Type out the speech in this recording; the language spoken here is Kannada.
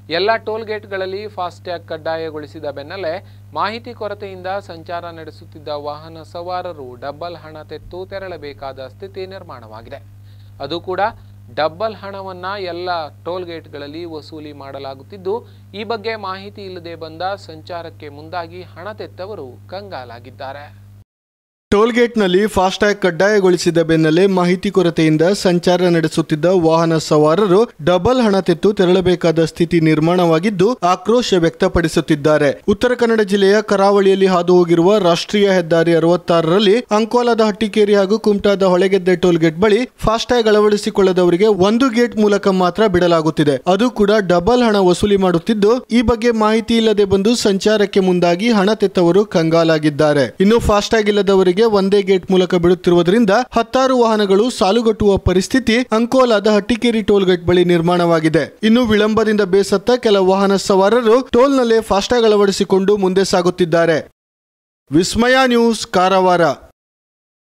ಎಲ್ಲ ಟೋಲ್ ಗೇಟ್ಗಳಲ್ಲಿ ಫಾಸ್ಟ್ಯಾಗ್ ಕಡ್ಡಾಯಗೊಳಿಸಿದ ಬೆನ್ನಲ್ಲೇ ಮಾಹಿತಿ ಕೊರತೆಯಿಂದ ಸಂಚಾರ ನಡೆಸುತ್ತಿದ್ದ ವಾಹನ ಸವಾರರು ಡಬ್ಬಲ್ ಹಣ ತೆತ್ತು ತೆರಳಬೇಕಾದ ಸ್ಥಿತಿ ನಿರ್ಮಾಣವಾಗಿದೆ ಅದು ಕೂಡ ಡಬ್ಬಲ್ ಹಣವನ್ನ ಎಲ್ಲ ಟೋಲ್ ಗೇಟ್ಗಳಲ್ಲಿ ವಸೂಲಿ ಮಾಡಲಾಗುತ್ತಿದ್ದು ಈ ಬಗ್ಗೆ ಮಾಹಿತಿ ಇಲ್ಲದೆ ಬಂದ ಸಂಚಾರಕ್ಕೆ ಮುಂದಾಗಿ ಹಣ ತೆತ್ತವರು ಕಂಗಾಲಾಗಿದ್ದಾರೆ ಟೋಲ್ಗೇಟ್ನಲ್ಲಿ ಫಾಸ್ಟ್ಯಾಗ್ ಕಡ್ಡಾಯಗೊಳಿಸಿದ ಬೆನ್ನಲ್ಲೇ ಮಾಹಿತಿ ಕೊರತೆಯಿಂದ ಸಂಚಾರ ನಡೆಸುತ್ತಿದ್ದ ವಾಹನ ಸವಾರರು ಡಬಲ್ ಹಣ ತೆತ್ತು ತೆರಳಬೇಕಾದ ಸ್ಥಿತಿ ನಿರ್ಮಾಣವಾಗಿದ್ದು ಆಕ್ರೋಶ ವ್ಯಕ್ತಪಡಿಸುತ್ತಿದ್ದಾರೆ ಉತ್ತರ ಕನ್ನಡ ಜಿಲ್ಲೆಯ ಕರಾವಳಿಯಲ್ಲಿ ಹಾದು ಹೋಗಿರುವ ರಾಷ್ಟ್ರೀಯ ಹೆದ್ದಾರಿ ಅರವತ್ತಾರರಲ್ಲಿ ಅಂಕೋಲಾದ ಹಟ್ಟಿಕೇರಿ ಹಾಗೂ ಕುಮಟಾದ ಹೊಳೆಗೆದ್ದೆ ಟೋಲ್ಗೇಟ್ ಬಳಿ ಫಾಸ್ಟ್ಯಾಗ್ ಅಳವಡಿಸಿಕೊಳ್ಳದವರಿಗೆ ಒಂದು ಗೇಟ್ ಮೂಲಕ ಮಾತ್ರ ಬಿಡಲಾಗುತ್ತಿದೆ ಅದು ಕೂಡ ಡಬಲ್ ಹಣ ವಸೂಲಿ ಮಾಡುತ್ತಿದ್ದು ಈ ಬಗ್ಗೆ ಮಾಹಿತಿ ಇಲ್ಲದೆ ಬಂದು ಸಂಚಾರಕ್ಕೆ ಮುಂದಾಗಿ ಹಣ ತೆತ್ತವರು ಕಂಗಾಲಾಗಿದ್ದಾರೆ ಇನ್ನು ಫಾಸ್ಟ್ಯಾಗ್ ಇಲ್ಲದವರಿಗೆ ಒಂದೇ ಗೇಟ್ ಮೂಲಕ ಬಿಡುತ್ತಿರುವುದರಿಂದ ಹತ್ತಾರು ವಾಹನಗಳು ಸಾಲುಗಟ್ಟುವ ಪರಿಸ್ಥಿತಿ ಅಂಕೋಲಾದ ಹಟ್ಟಿಕೇರಿ ಟೋಲ್ ಗೇಟ್ ಬಳಿ ನಿರ್ಮಾಣವಾಗಿದೆ ಇನ್ನು ವಿಳಂಬದಿಂದ ಬೇಸತ್ತ ಕೆಲ ವಾಹನ ಸವಾರರು ಟೋಲ್ನಲ್ಲೇ ಫಾಸ್ಟ್ಯಾಗ್ ಅಳವಡಿಸಿಕೊಂಡು ಮುಂದೆ ಸಾಗುತ್ತಿದ್ದಾರೆ ವಿಸ್ಮಯ ನ್ಯೂಸ್ ಕಾರವಾರ